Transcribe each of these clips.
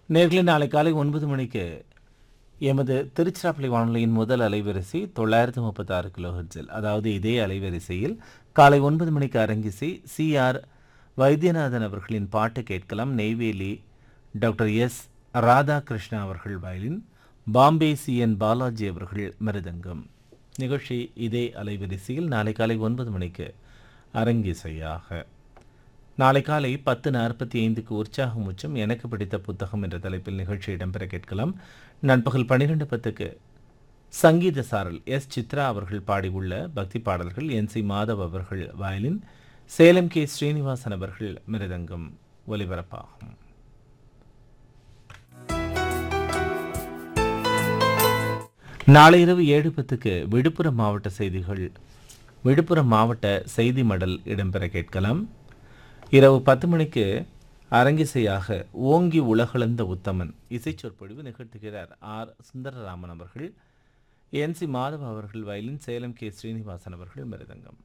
நேர்களை நாளை காலை ஒன்பது மணிக்கு எமது திருச்சிராப்பள்ளி வானொலியின் முதல் அலைவரிசை தொள்ளாயிரத்து முப்பத்தாறு கிலோஹெர்ட்ஸில் அதாவது இதே அலைவரிசையில் காலை ஒன்பது மணிக்கு அரங்கிசை சி ஆர் வைத்தியநாதன் அவர்களின் பாட்டு கேட்கலாம் நெய்வேலி டாக்டர் எஸ் ராதாகிருஷ்ணா அவர்கள் violin Bombay C N Balaji அவர்கள் மிருதங்கம் நிகழ்ச்சி இதே அலைவரிசையில் நாளை காலை ஒன்பது மணிக்கு அரங்கிசையாக நாளை காலை பத்து நாற்பத்தி ஐந்துக்கு உற்சாகம் உச்சம் எனக்கு பிடித்த புத்தகம் என்ற தலைப்பில் நிகழ்ச்சி இடம்பெற கேட்கலாம் நண்பகல் பன்னிரெண்டு பத்துக்கு சங்கீத சாரல் எஸ் சித்ரா அவர்கள் பாடியுள்ள பக்தி பாடல்கள் என் சி மாதவ் அவர்கள் வயலின் சேலம் கே ஸ்ரீனிவாசன் அவர்கள் மிருதங்கம் ஒலிபரப்பாகும் நாளை இரவு ஏழு பத்துக்கு விழுப்புரம் மாவட்ட செய்திகள் விழுப்புரம் மாவட்ட செய்தி மடல் இடம்பெற கேட்கலாம் இரவு பத்து மணிக்கு அரங்கிசையாக ஓங்கி உலகளந்த உத்தமன் இசைச்சொற்பொழிவு நிகழ்த்துகிறார் ஆர் சுந்தரராமன் அவர்கள் என் சி மாதவ அவர்கள் வயலின் சேலம் கே ஸ்ரீனிவாசன் அவர்கள் மிருதங்கம்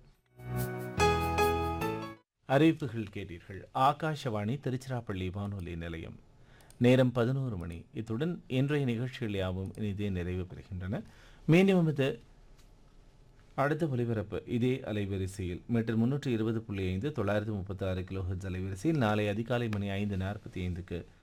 அறிவிப்புகள் கேட்டீர்கள் ஆகாஷவாணி திருச்சிராப்பள்ளி வானொலி நிலையம் நேரம் பதினோரு மணி இத்துடன் இன்றைய நிகழ்ச்சிகள் யாவும் இனிதே நிறைவு பெறுகின்றன மீண்டும் இது அடுத்த ஒலிபரப்பு இதே அலைவரிசையில் மீட்டர் முன்னூற்றி இருபது புள்ளி ஐந்து தொள்ளாயிரத்து முப்பத்தி ஆறு கிலோஹெர்ட்ஸ் அலைவரிசையில் நாளை அதிகாலை மணி ஐந்து நாற்பத்தி ஐந்துக்கு